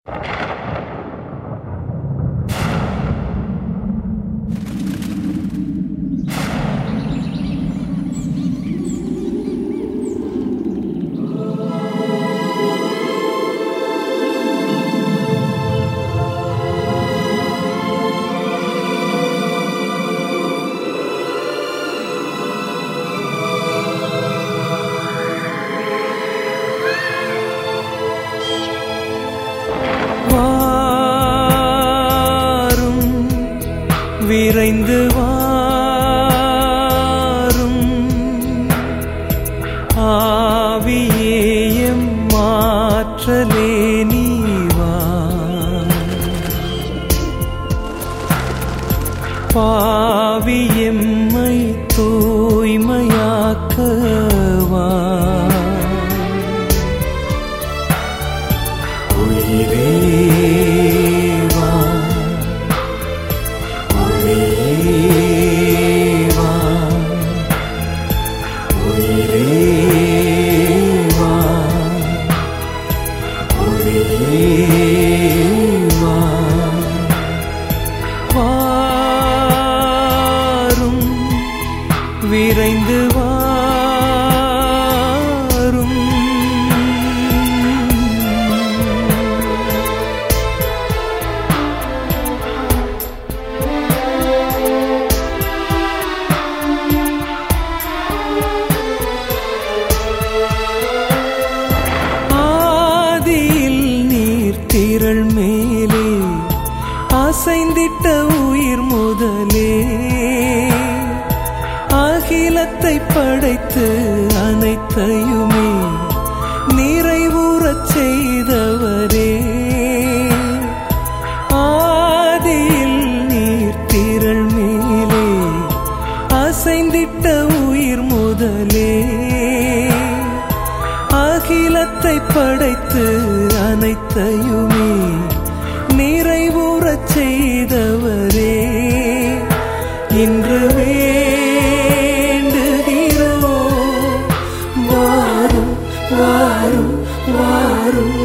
வாரும் விரைந்து வாரும் ஆவியேயம் மாற்றலே நீவா பாவியம்மை தூய்மையாக்கவா உயிரேவா ஒளியேவா உயிரேவா ஒளியேவா வாரும் விரைந்து வாரும் ஆதியில் நீர் திரள் மேலே அசைந்திட்ட உயிர் முதலே அகிலத்தை படைத்து அனைத்தையுமே நிறைவுறச் செய்தவரே ஆதியில் நீர் திரள் மேலே அசைந்திட்ட உயிர் முதலே அகிலத்தை படைத்து அனைத்தையுமே நிறைவுறச் செய்தவரே இன்று வேண்டுகிறோ வாரும் வாரும் வாரும்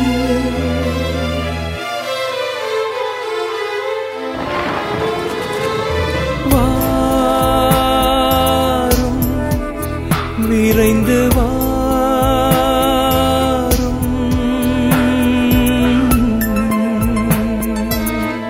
வாரும் விரைந்து வாரும்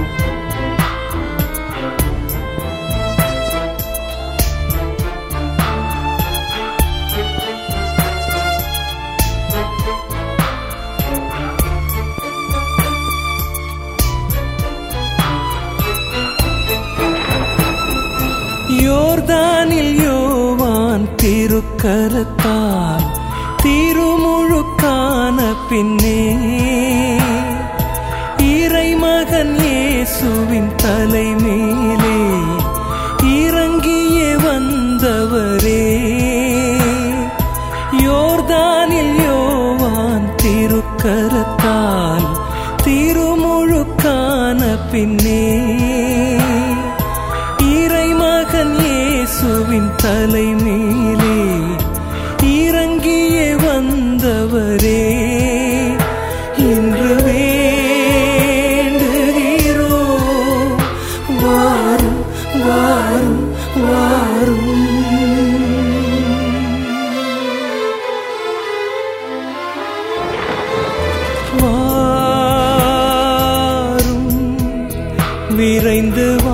யோர்தானில் யோவான் திருக்கரத்தால் திருமுழுக்கான பின்னே இறைமகன் இயேசுவின் தலைமேலே இறங்கியே வந்தவரே யோர்தானில் யோவான் திருக்கரத்தால் திருமுழுக்கான பின்னே இறைமகன் இயேசுவின் தலைமேலே இறங்கியே வந்தவரே இன்று வேண்டுகிறோ வாரும் வாரும் வாரும் வாரும் விரைந்து